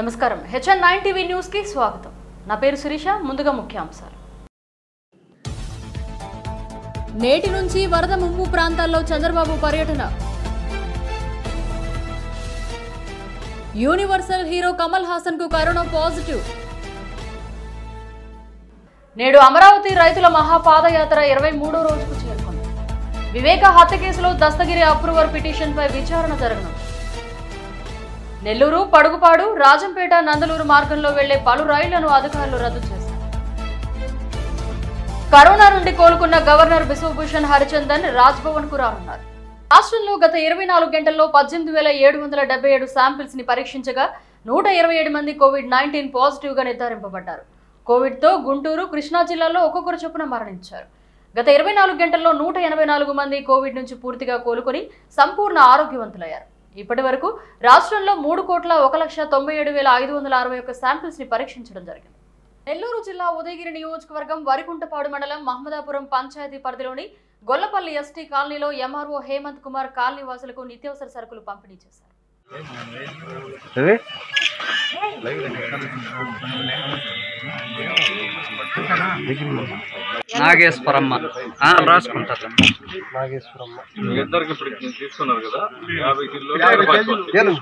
నమస్కారం HN nine TV news కి స్వాగతం నా పేరు శిరీష ముందుగా ముఖ్యాంశాలు నేటి నుంచి వరద ముంపు ప్రాంతాల్లో చంద్రబాబు పర్యటన యూనివర్సల్ హీరో కమల్ హాసన్ కు కరోనా పాజిటివ్ నేడు అమరావతి రైతుల మహాపాదయాత్ర ఇరవై మూడో రోజుకు చేరుకుంది వివేక హత్య కేసులో దస్తగిరి అప్రూవర్ పిటిషన్ పై విచారణ జరగనుంది నెల్లూరు పడుగుపాడు రాజంపేట నందలూరు మార్గంలో వెళ్లే పలు రైళ్లను అధికారులు రద్దు చేశారు కరోనా నుండి కోలుకున్న గవర్నర్ బిశ్వభూషణ్ హరిచందన్ రాజ్భవన్ కు రానున్నారు రాష్ట్రంలో గత ఇరవై నాలుగు గంటల్లో పద్దెనిమిది వేల ఏడు వందల డెబ్బై ఏడు శాంపిల్స్ ని పరీక్షించగా నూట ఇరవై ఏడు మంది కోవిడ్ నైన్టీన్ పాజిటివ్ గా నిర్ధారింపబడ్డారు కోవిడ్ తో గుంటూరు కృష్ణా జిల్లాల్లో ఒక్కొక్కరు చొప్పున మరణించారు గత ఇరవై నాలుగు గంటల్లో నూట ఎనభై నాలుగు మంది కోవిడ్ నుంచి పూర్తిగా కోలుకొని సంపూర్ణ ఆరోగ్యవంతులయ్యారు ఇప్పటి వరకు రాష్ట్రంలో మూడు కోట్ల ఒక లక్ష తొంభై ఏడు వేల ఐదు వందల అరవై ఒక్క శాంపిల్స్ ని పరీక్షించడం జరిగింది నెల్లూరు జిల్లా ఉదయగిరి నియోజకవర్గం వరికుంటపాడు మండలం మహమ్మదాపురం పంచాయతీ పరిధిలోని గొల్లపల్లి ఎస్టీ కాలనీలో ఎంఆర్ఓ హేమంత్ కుమార్ కాలనీ వాసులకు నిత్యావసర సరుకులు పంపిణీ చేశారు ఏది? నాగేశ్వరమ్మ ఆ, రాసుకుంటారు ఇద్దరికి ఇప్పుడు తీసుకున్నారు కదా యాభై కిలో ఏను?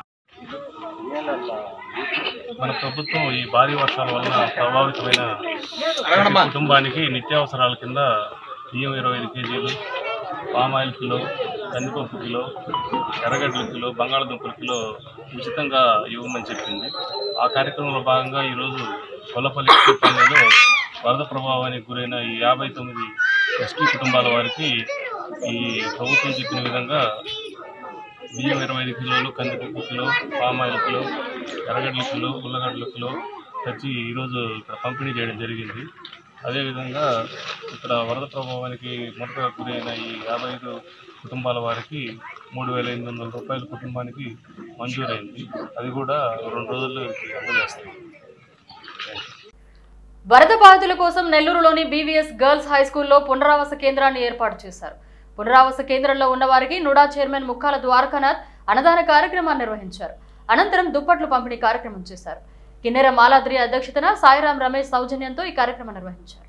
మన ప్రభుత్వం ఈ భారీ వర్షాల వలన ప్రభావితమైన ప్రతి కుటుంబానికి నిత్యావసరాల కింద బియ్యం ఇరవై ఐదు కేజీలు పామాయిల్ కిలో కందిపప్పు కిలో ఎర్రగడ్డల కిలో బంగాళదుంపల కిలో ఉచితంగా ఇవ్వమని చెప్పింది ఆ కార్యక్రమంలో భాగంగా ఈరోజు కొల్లపల్లి ఎస్టీ కాలనీలో వరద ప్రభావానికి గురైన ఈ యాభై తొమ్మిది ఎస్టీ కుటుంబాల వారికి ఈ ప్రభుత్వం చెప్పిన విధంగా బియ్యం ఇరవై ఐదు కిలోలు కందిపప్పు కిలో పామాయిల్ కిలో ఎర్రగడ్డల కిలో ఉల్లగడ్డల కిలో తెచ్చి ఈరోజు ఇక్కడ పంపిణీ చేయడం జరిగింది అదేవిధంగా ఇక్కడ వరద ప్రభావానికి మొదటగా గురైన ఈ యాభై ఐదు కుటుంబాల వారికి మూడు వేల ఎనిమిది వందల రూపాయల కుటుంబానికి మంజూరైంది అది కూడా రెండు రోజుల్లో వీరికి అందజేస్తాం వరద బాధితుల కోసం నెల్లూరులోని బీవీఎస్ గర్ల్స్ హై స్కూల్లో పునరావాస కేంద్రాన్ని ఏర్పాటు చేశారు పునరావాస కేంద్రంలో ఉన్న వారికి నుడా చైర్మన్ ముక్కాల ద్వారకానాథ్ అన్నదాన కార్యక్రమాన్ని నిర్వహించారు అనంతరం దుప్పట్లు పంపిణీ కార్యక్రమం చేశారు కిన్నెర మాలాద్రి అధ్యక్షతన సాయిరాం రమేష్ సౌజన్యంతో ఈ కార్యక్రమం నిర్వహించారు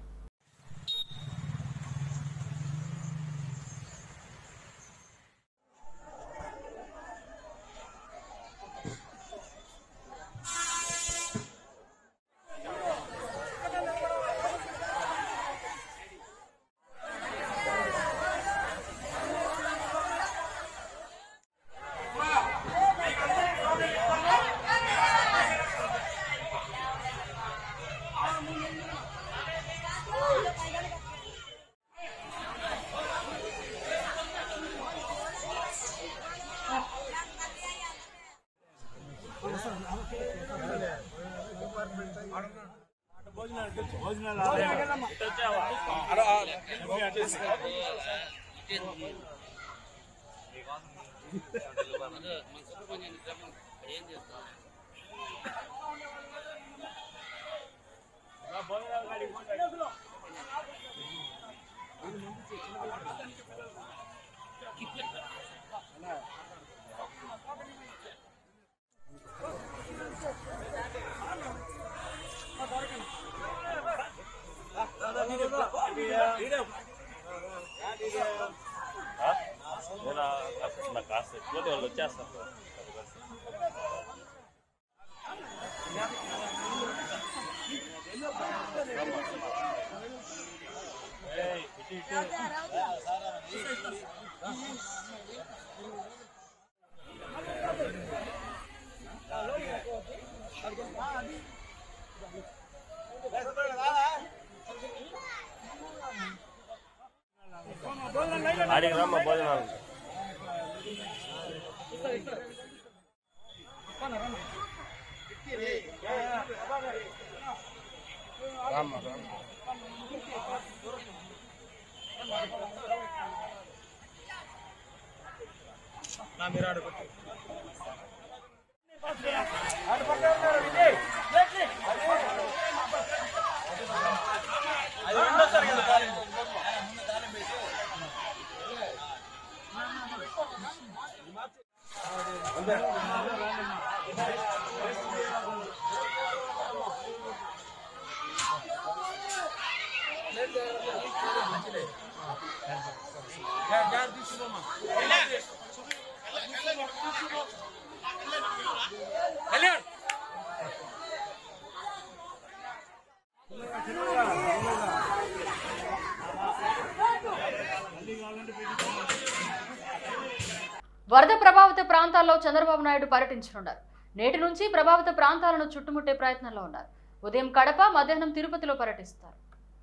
వరద ప్రభావిత ప్రాంతాల్లో చంద్రబాబు నాయుడు పర్యటించనున్నారు నేటి నుంచి ప్రభావిత ప్రాంతాలను చుట్టుముట్టే ప్రయత్నంలో ఉన్నారు ఉదయం కడప మధ్యాహ్నం తిరుపతిలో పర్యటిస్తారు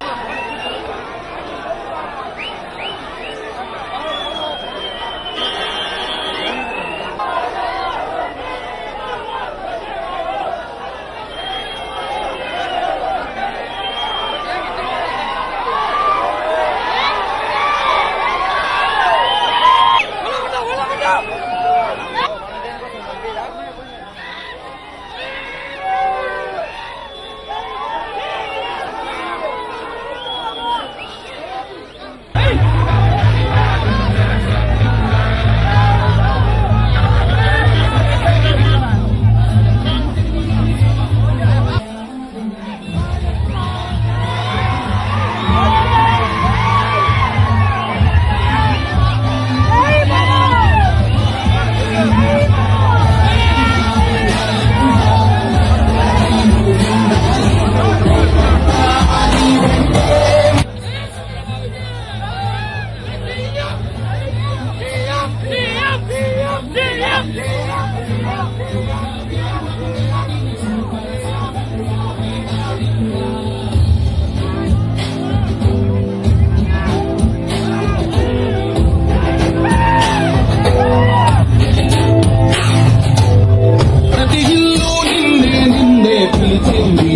ప్రతి ఇల్లు నిన్నే నిన్నే పిలిచింది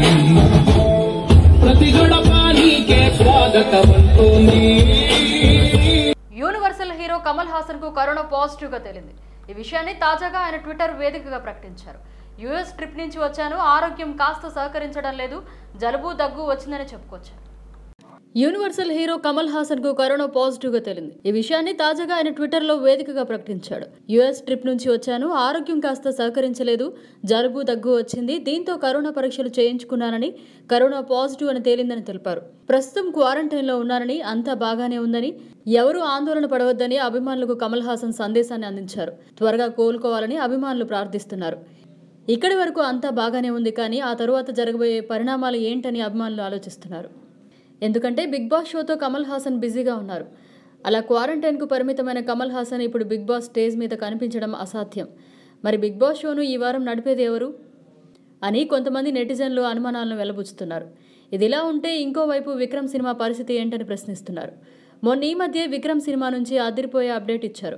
ప్రతి గడప నీకే స్వాగతం అంటోంది యూనివర్సల్ హీరో కమల్ హాసన్ కు కరోనా పాజిటివ్ గా తేలింది ఈ విషయాన్ని తాజాగా ఆయన ట్విట్టర్ వేదికగా ప్రకటించారు యుఎస్ ట్రిప్ నుంచి వచ్చాను ఆరోగ్యం కాస్త సహకరించడం లేదు జలుబు దగ్గు వచ్చిందని చెప్పుకొచ్చారు యూనివర్సల్ హీరో కమల్ హాసన్ కు కరోనా పాజిటివ్ గా తేలింది ఈ విషయాన్ని తాజాగా ఆయన ట్విట్టర్ లో వేదికగా ప్రకటించాడు యుఎస్ ట్రిప్ నుంచి వచ్చాను ఆరోగ్యం కాస్త సహకరించలేదు జలుబు దగ్గు వచ్చింది దీంతో కరోనా పరీక్షలు చేయించుకున్నానని కరోనా పాజిటివ్ అని తేలిందని తెలిపారు ప్రస్తుతం క్వారంటైన్ లో ఉన్నానని అంతా బాగానే ఉందని ఎవరూ ఆందోళన పడవద్దని అభిమానులకు కమల్ హాసన్ సందేశాన్ని అందించారు త్వరగా కోలుకోవాలని అభిమానులు ప్రార్థిస్తున్నారు ఇక్కడి వరకు అంతా బాగానే ఉంది కానీ ఆ తరువాత జరగబోయే పరిణామాలు ఏంటని అభిమానులు ఆలోచిస్తున్నారు ఎందుకంటే బిగ్ బాస్ షోతో కమల్ హాసన్ బిజీగా ఉన్నారు అలా క్వారంటైన్కు పరిమితమైన కమల్ హాసన్ ఇప్పుడు బిగ్ బాస్ స్టేజ్ మీద కనిపించడం అసాధ్యం మరి బిగ్ బాస్ షోను ఈ వారం నడిపేది ఎవరు అని కొంతమంది నెటిజన్లు అనుమానాలను వెలబుచ్చుతున్నారు ఇదిలా ఉంటే ఇంకోవైపు విక్రమ్ సినిమా పరిస్థితి ఏంటని ప్రశ్నిస్తున్నారు మొన్న ఈ మధ్య విక్రమ్ సినిమా నుంచి అదిరిపోయే అప్డేట్ ఇచ్చారు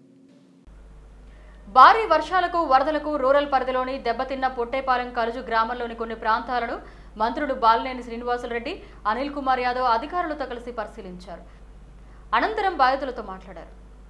భారీ వర్షాలకు వరదలకు రూరల్ పరిధిలోని దెబ్బతిన్న పొట్టేపాలెం కలుజు గ్రామంలోని కొన్ని ప్రాంతాలను మంత్రులు బాలినేని శ్రీనివాసులరెడ్డి అనిల్ కుమార్ యాదవ్ అధికారులతో కలిసి పరిశీలించారు అనంతరం బాధితులతో మాట్లాడారు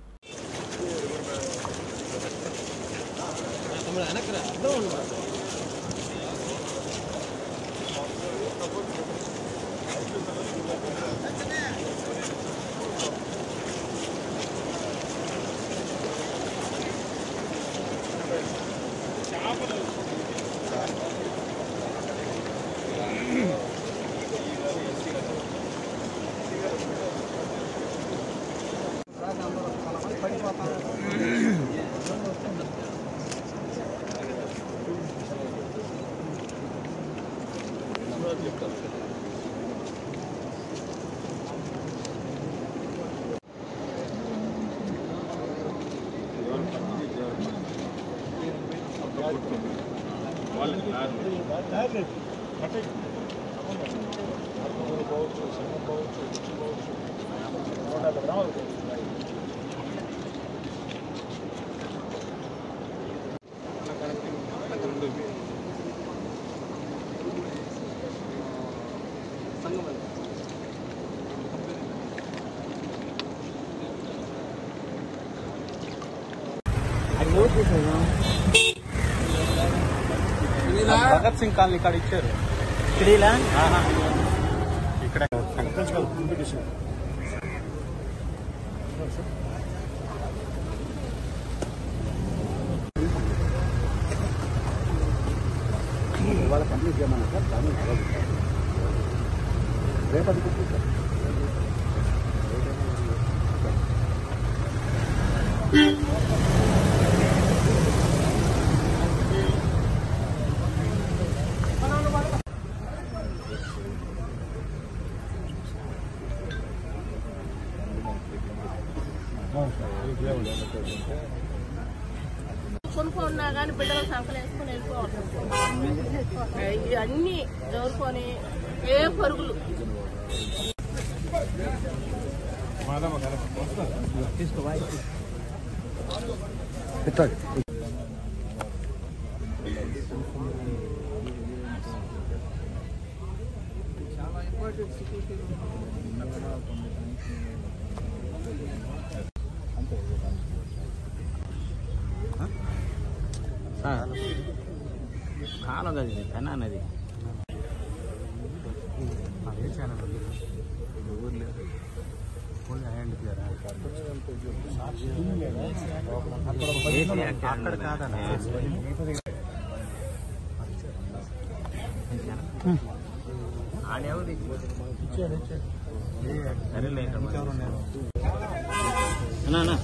భగత్ సింగ్ కాలనీ ఇక్కడ ఇచ్చారు ఇక్కడ కొనుక్కున్నా కానీ బిడ్డలు సంకలు వేసుకొని వెళ్ళిపోవాలి ఇవన్నీ జోరుకొని ఏ పరుగులు కాలం కదా పెన్నా నది అక్కడ కాదన్నా ఆడెవరు సరేలే అన్నా అన్నా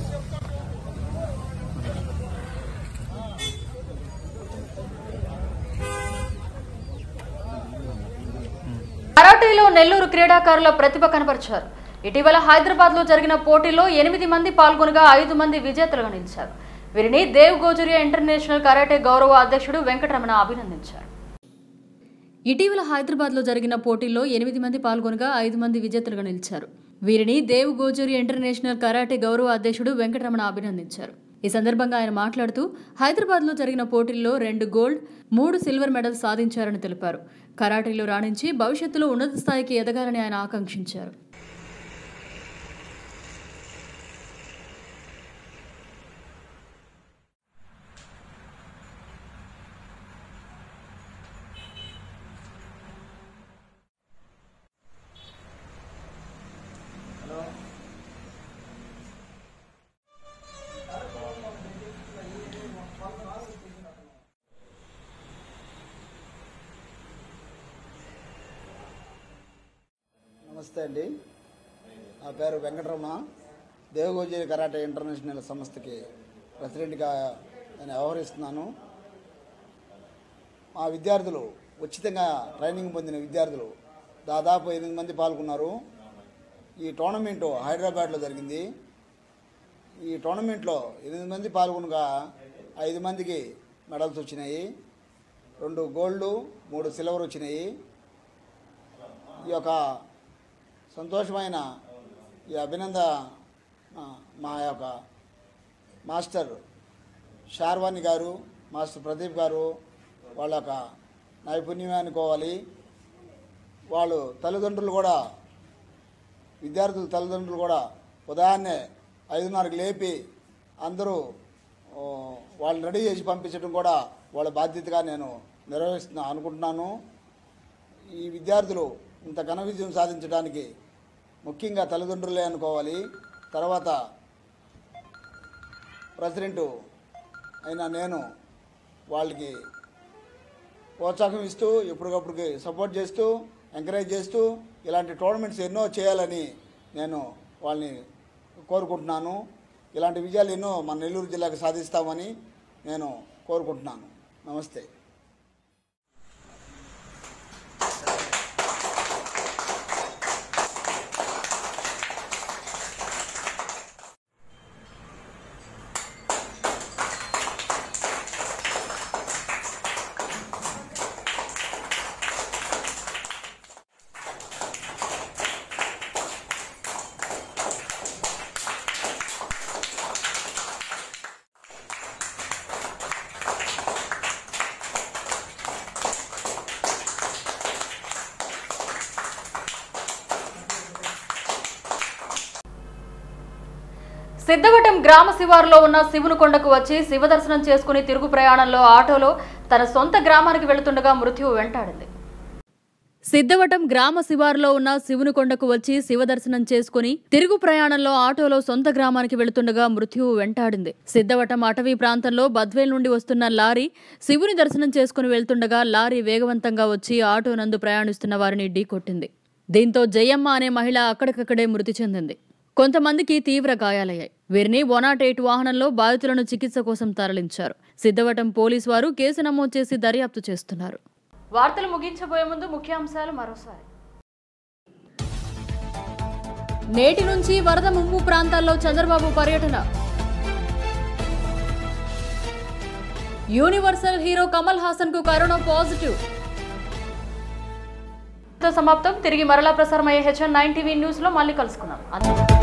కరాటేలో నెల్లూరు క్రీడాకారుల ప్రతిభ కనపరిచారు ఇటీవల హైదరాబాద్ లో జరిగిన పోటీలో ఎనిమిది మంది పాల్గొనగా ఐదు మంది విజేతలుగా నిలిచారు వీరిని దేవ్ గోజురియా ఇంటర్నేషనల్ కరాటే గౌరవ అధ్యక్షుడు వెంకటరమణ అభినందించారు ఇటీవల హైదరాబాద్ లో జరిగిన పోటీల్లో ఎనిమిది మంది పాల్గొనగా ఐదు మంది విజేతలుగా నిలిచారు వీరిని దేవ్ గోజూరి ఇంటర్నేషనల్ కరాటే గౌరవ అధ్యక్షుడు వెంకటరమణ అభినందించారు ఈ సందర్భంగా ఆయన మాట్లాడుతూ హైదరాబాద్ లో జరిగిన పోటీల్లో రెండు గోల్డ్ మూడు సిల్వర్ మెడల్ సాధించారని తెలిపారు కరాటేలో రాణించి భవిష్యత్తులో ఉన్నత స్థాయికి ఎదగాలని ఆయన ఆకాంక్షించారు నమస్తే అండి నా పేరు వెంకటరమణ దేవగోజీ కరాటే ఇంటర్నేషనల్ సంస్థకి ప్రెసిడెంట్గా నేను వ్యవహరిస్తున్నాను మా విద్యార్థులు ఉచితంగా ట్రైనింగ్ పొందిన విద్యార్థులు దాదాపు ఎనిమిది మంది పాల్గొన్నారు ఈ టోర్నమెంటు హైదరాబాద్లో జరిగింది ఈ టోర్నమెంట్లో ఎనిమిది మంది పాల్గొనగా ఐదు మందికి మెడల్స్ వచ్చినాయి రెండు గోల్డ్ మూడు సిల్వర్ వచ్చినాయి ఈ యొక్క సంతోషమైన ఈ అభినంద మా- మా యొక్క మాస్టర్ షార్వాణి గారు మాస్టర్ ప్రదీప్ గారు వాళ్ళ యొక్క నైపుణ్యమే అనుకోవాలి వాళ్ళు తల్లిదండ్రులు కూడా విద్యార్థుల తల్లిదండ్రులు కూడా ఉదయాన్నే ఐదున్నరకు లేపి అందరూ ఓ, వాళ్ళని రెడీ చేసి పంపించడం కూడా వాళ్ళ బాధ్యతగా నేను నిర్వహిస్తున్నా అనుకుంటున్నాను ఈ విద్యార్థులు ఇంత ఘన విజయం సాధించడానికి ముఖ్యంగా తల్లిదండ్రులే అనుకోవాలి తర్వాత ప్రెసిడెంటు అయిన నేను వాళ్ళకి ప్రోత్సాహం ఇస్తూ ఎప్పటికప్పుడు సపోర్ట్ చేస్తూ ఎంకరేజ్ చేస్తూ ఇలాంటి టోర్నమెంట్స్ ఎన్నో చేయాలని నేను వాళ్ళని కోరుకుంటున్నాను ఇలాంటి విజయాలు ఎన్నో మన నెల్లూరు జిల్లాకు సాధిస్తామని నేను కోరుకుంటున్నాను నమస్తే సిద్ధవటం గ్రామ శివారులో ఉన్న శివుని కొండకు వచ్చి శివ దర్శనం చేసుకుని తిరుగు ప్రయాణంలో ఆటోలో తన సొంత గ్రామానికి వెళుతుండగా మృత్యువు వెంటాడింది సిద్ధవటం గ్రామ శివారులో ఉన్న శివుని కొండకు వచ్చి శివ దర్శనం చేసుకుని తిరుగు ప్రయాణంలో ఆటోలో సొంత గ్రామానికి వెళుతుండగా మృత్యువు వెంటాడింది సిద్ధవటం అటవీ ప్రాంతంలో బద్వేల్ నుండి వస్తున్న లారీ శివుని దర్శనం చేసుకుని వెళ్తుండగా లారీ వేగవంతంగా వచ్చి ఆటో నందు ప్రయాణిస్తున్న వారిని ఢీకొట్టింది దీంతో జయమ్మ అనే మహిళ అక్కడికక్కడే మృతి చెందింది కొంతమందికి తీవ్ర గాయాలయ్యాయి వీరిని వనాట్ ఎయిట్ వాహనంలో బాధితులను చికిత్స కోసం తరలించారు సిద్ధవటం పోలీసు వారు కేసు నమోదు చేసి దర్యాప్తు చేస్తున్నారు వార్తలు ముగించబోయే ముందు ముఖ్యాంశాలు మరోసారి నేటి నుంచి వరద ముంపు ప్రాంతాల్లో చంద్రబాబు పర్యటన యూనివర్సల్ హీరో కమల్ హాసన్ కు కరోనా పాజిటివ్ సమాప్తం తిరిగి మరలా ప్రసారమయ్యే హెచ్ఎన్ నైన్ టీవీ న్యూస్ లో మళ్ళీ కలుసుకుందాం అంతే